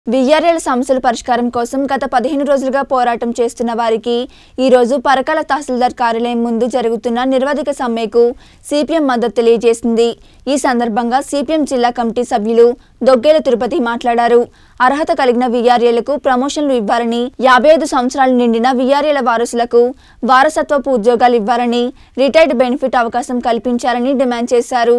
VRL సమస్యల పరిష్కారం కోసం గత పదిహేను రోజులుగా పోరాటం చేస్తున్న వారికి ఈ రోజు పరకాల తహసీల్దార్ కార్యాలయం ముందు జరుగుతున్న నిర్వాధిక సమ్మెకు సిపిఎం మద్దతు తెలియజేసింది ఈ సందర్భంగా సిపిఎం జిల్లా కమిటీ సభ్యులు దొగ్గేల తిరుపతి మాట్లాడారు అర్హత కలిగిన విఆర్ఏలకు ప్రమోషన్లు ఇవ్వాలని యాభై ఐదు సంవత్సరాలు నిండిన విఆర్ఏల వారసులకు వారసత్వపు ఉద్యోగాలు ఇవ్వాలని రిటైర్డ్ బెనిఫిట్ అవకాశం కల్పించాలని డిమాండ్ చేశారు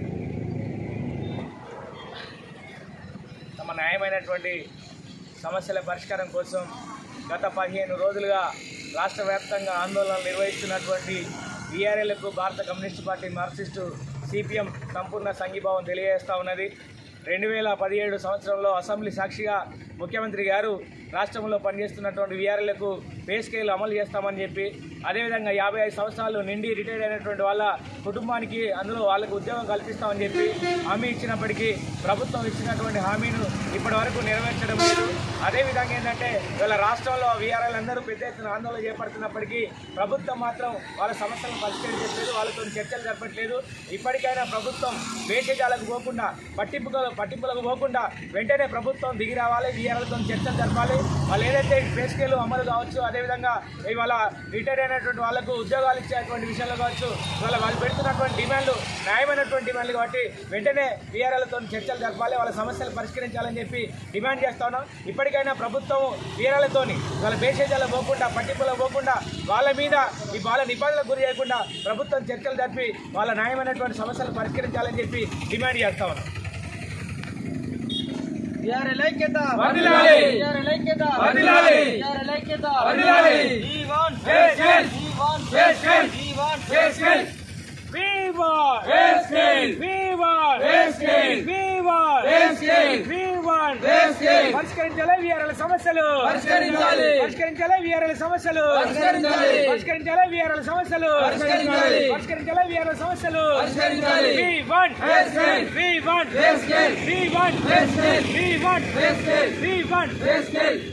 తమ న్యాయమైనటువంటి సమస్యల పరిష్కారం కోసం గత పదిహేను రోజులుగా రాష్ట్ర వ్యాప్తంగా ఆందోళనలు నిర్వహిస్తున్నటువంటి బీఆర్ఎల్కు భారత కమ్యూనిస్ట్ పార్టీ మార్క్సిస్టు సిపిఎం సంపూర్ణ సంఘీభావం తెలియజేస్తూ ఉన్నది రెండు వేల పదిహేడు సంవత్సరంలో అసెంబ్లీ సాక్షిగా ముఖ్యమంత్రి గారు రాష్ట్రంలో పనిచేస్తున్నటువంటి వీఆర్ఎల్కు పే స్కేల్ అమలు చేస్తామని చెప్పి అదేవిధంగా యాభై ఐదు సంవత్సరాలు నిండి రిటైర్ అయినటువంటి వాళ్ళ కుటుంబానికి అందులో వాళ్ళకు ఉద్యోగం కల్పిస్తామని చెప్పి హామీ ఇచ్చినప్పటికీ ప్రభుత్వం ఇచ్చినటువంటి హామీను ఇప్పటి వరకు నెరవేర్చడం లేదు అదేవిధంగా ఏంటంటే వీళ్ళ రాష్ట్రంలో వీఆర్ఎల్ అందరూ పెద్ద ఎత్తున ఆందోళన చేపడుతున్నప్పటికీ ప్రభుత్వం మాత్రం వాళ్ళ సమస్యలను పరిష్కరించట్లేదు వాళ్ళతో చర్చలు జరపట్లేదు ఇప్పటికైనా ప్రభుత్వం వేషజాలకు పోకుండా పట్టింపులకు పట్టింపులకు పోకుండా వెంటనే ప్రభుత్వం దిగి రావాలి వీఆర్ఎల్తో చర్చలు జరపాలి వాళ్ళు ఏదైతే పే స్కేల్ అమలు కావచ్చు అదేవిధంగా ఇవాళ రిటైర్ అయినటువంటి వాళ్ళకు ఉద్యోగాలు ఇచ్చేటువంటి విషయంలో కావచ్చు ఇవాళ వాళ్ళు పెడుతున్నటువంటి డిమాండ్లు న్యాయమైనటువంటి డిమాండ్లు కాబట్టి వెంటనే వీఆర్ఎల్తో చర్చలు జరపాలి వాళ్ళ సమస్యలు పరిష్కరించాలని చెప్పి డిమాండ్ చేస్తా ఉన్నాం ఇప్పటికైనా ప్రభుత్వం వీరాలతోని వాళ్ళ భేషజాలు పోకుండా పట్టింపులకు పోకుండా వాళ్ళ మీద ఈ వాళ్ళ నిబంధనలకు గురి చేయకుండా ప్రభుత్వం చర్చలు జరిపి వాళ్ళ న్యాయమైనటువంటి సమస్యలు పరిష్కరించాలని చెప్పి డిమాండ్ చేస్తా ఉన్నాం బిఆర్ఎల్ ఐక్యత వర్ధిల్లాలి. బిఆర్ఎల్ ఐక్యత వర్ధిల్లాలి. బిఆర్ఎల్ ఐక్యత వర్ధిల్లాలి. We want Justice. We want Justice. We want Justice. We want justice. We want justice. We want justice. We want justice. పరిష్కరించాలి వీఆర్ఎల్ సమస్యలు పరిష్కరించాలి. పరిష్కరించాలి వీఆర్ఎల్ సమస్యలు పరిష్కరించాలి. పరిష్కరించాలి వీఆర్ఎల్ సమస్యలు పరిష్కరించాలి. పరిష్కరించాలి వీఆర్ఎల్ సమస్యలు పరిష్కరించాలి. We want Justice. We want Justice. We want Justice. We want Justice. We want Justice.